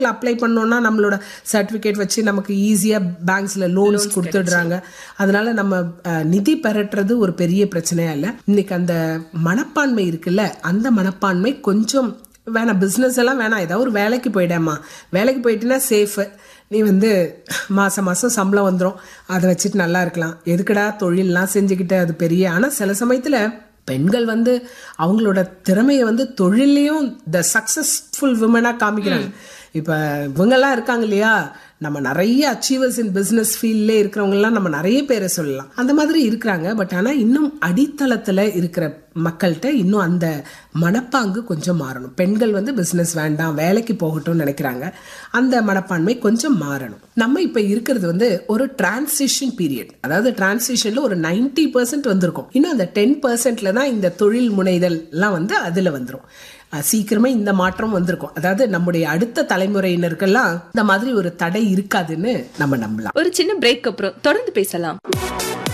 apply பண்ணோம்னா நம்மளோட certificate வச்சு நமக்கு ஈஸியா பேங்க்ஸ்ல லோன்ஸ் கொடுத்துடுறாங்க அதனால நம்ம அஹ், நிதி பெறட்டுறது ஒரு பெரிய பிரச்சனையா இல்ல இன்னைக்கு அந்த மனப்பான்மை இருக்குல்ல அந்த மனப்பான்மை கொஞ்சம் வேணாம் பிசினஸ் எல்லாம் வேணாம் ஏதாவது ஒரு வேலைக்கு போயிடேம்மா வேலைக்கு போயிட்டுனா சேஃப் நீ வந்து மாசம் மாசம் சம்பளம் வந்துடும் அதை வச்சுட்டு நல்லா இருக்கலாம் எதுக்குடா தொழிலெலாம் செஞ்சுக்கிட்டு அது பெரிய ஆனால் சில சமயத்துல பெண்கள் வந்து அவங்களோட திறமையை வந்து தொழிலையும் த சக்சஸ்ஃபுல் விமனா காமிக்கிறாங்க இப்ப இவங்கெல்லாம் இருக்காங்க இல்லையா நம்ம நிறைய அச்சீவர்ஸ் இன் பிசினஸ் ஃபீல்ட்ல இருக்கிறவங்கலாம் நம்ம நிறைய பேரை சொல்லலாம் அந்த மாதிரி இருக்கிறாங்க பட் ஆனா இன்னும் அடித்தளத்துல இருக்கிற மக்கள்கிட்ட இன்னும் அந்த மனப்பாங்கு கொஞ்சம் மாறணும் பெண்கள் வந்து பிசினஸ் வேண்டாம் வேலைக்கு போகட்டும்னு நினைக்கிறாங்க அந்த மனப்பான்மை கொஞ்சம் மாறணும் நம்ம இப்ப இருக்கிறது வந்து ஒரு டிரான்சிஷன் பீரியட் அதாவது டிரான்சிஷன்ல ஒரு 90% பர்சன்ட் வந்திருக்கும் இன்னும் அந்த டென் பர்சன்ட்ல தான் இந்த தொழில் முனைதல் எல்லாம் வந்து அதுல வந்துரும் அஹ் சீக்கிரமே இந்த மாற்றம் வந்திருக்கும் அதாவது நம்முடைய அடுத்த தலைமுறையினருக்கெல்லாம் இந்த மாதிரி ஒரு தடை இருக்காதுன்னு நம்ம நம்பலாம் ஒரு சின்ன பிரேக் அப்புறம் தொடர்ந்து பேசலாம்